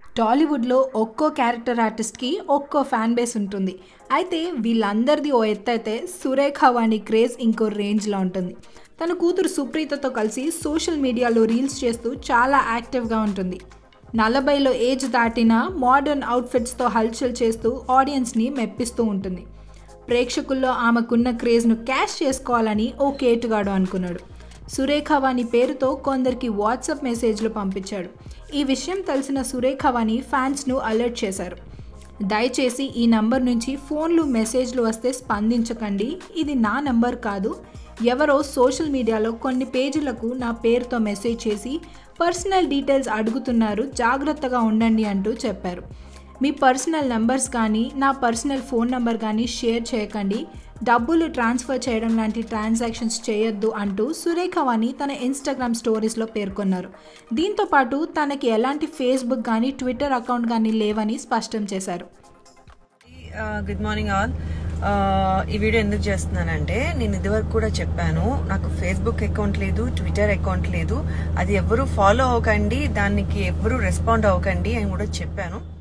టాలీవుడ్లో ఒక్కో క్యారెక్టర్ ఆర్టిస్ట్కి ఒక్కో ఫ్యాన్ బేస్ ఉంటుంది అయితే వీళ్ళందరిది ఓ ఎత్తు అయితే సురేఖ వాణి క్రేజ్ ఇంకో రేంజ్లో ఉంటుంది తన కూతురు సుప్రీతతో కలిసి సోషల్ మీడియాలో రీల్స్ చేస్తూ చాలా యాక్టివ్గా ఉంటుంది నలభైలో ఏజ్ దాటిన మోడర్న్ అవుట్ఫిట్స్తో హల్చల్ చేస్తూ ఆడియన్స్ని మెప్పిస్తూ ఉంటుంది ప్రేక్షకుల్లో ఆమెకున్న క్రేజ్ను క్యాష్ చేసుకోవాలని ఓ కేటుగాడు అనుకున్నాడు సురేఖవాణి పేరుతో కొందరికి వాట్సాప్ మెసేజ్లు పంపించాడు ఈ విషయం తెలిసిన సురేఖవాణి ఫ్యాన్స్ను అలర్ట్ చేశారు దయచేసి ఈ నంబర్ నుంచి ఫోన్లు మెసేజ్లు వస్తే స్పందించకండి ఇది నా నంబర్ కాదు ఎవరో సోషల్ మీడియాలో కొన్ని పేజీలకు నా పేరుతో మెసేజ్ చేసి పర్సనల్ డీటెయిల్స్ అడుగుతున్నారు జాగ్రత్తగా ఉండండి అంటూ చెప్పారు మీ పర్సనల్ నంబర్స్ కానీ నా పర్సనల్ ఫోన్ నంబర్ కానీ షేర్ చేయకండి డబ్బులు ట్రాన్స్ఫర్ చేయడం లాంటి ట్రాన్సాక్షన్స్ చేయొద్దు అంటూ సురేఖవాణి తన ఇన్స్టాగ్రామ్ స్టోరీస్లో పేర్కొన్నారు దీంతో పాటు తనకి ఎలాంటి ఫేస్బుక్ కానీ ట్విట్టర్ అకౌంట్ కానీ లేవని స్పష్టం చేశారు గుడ్ మార్నింగ్ ఆల్ ఈ వీడియో ఎందుకు చేస్తున్నానంటే నేను ఇదివరకు కూడా చెప్పాను నాకు ఫేస్బుక్ అకౌంట్ లేదు ట్విట్టర్ అకౌంట్ లేదు అది ఎవరు ఫాలో అవ్వకండి దానికి ఎవరు రెస్పాండ్ అవ్వకండి అని కూడా చెప్పాను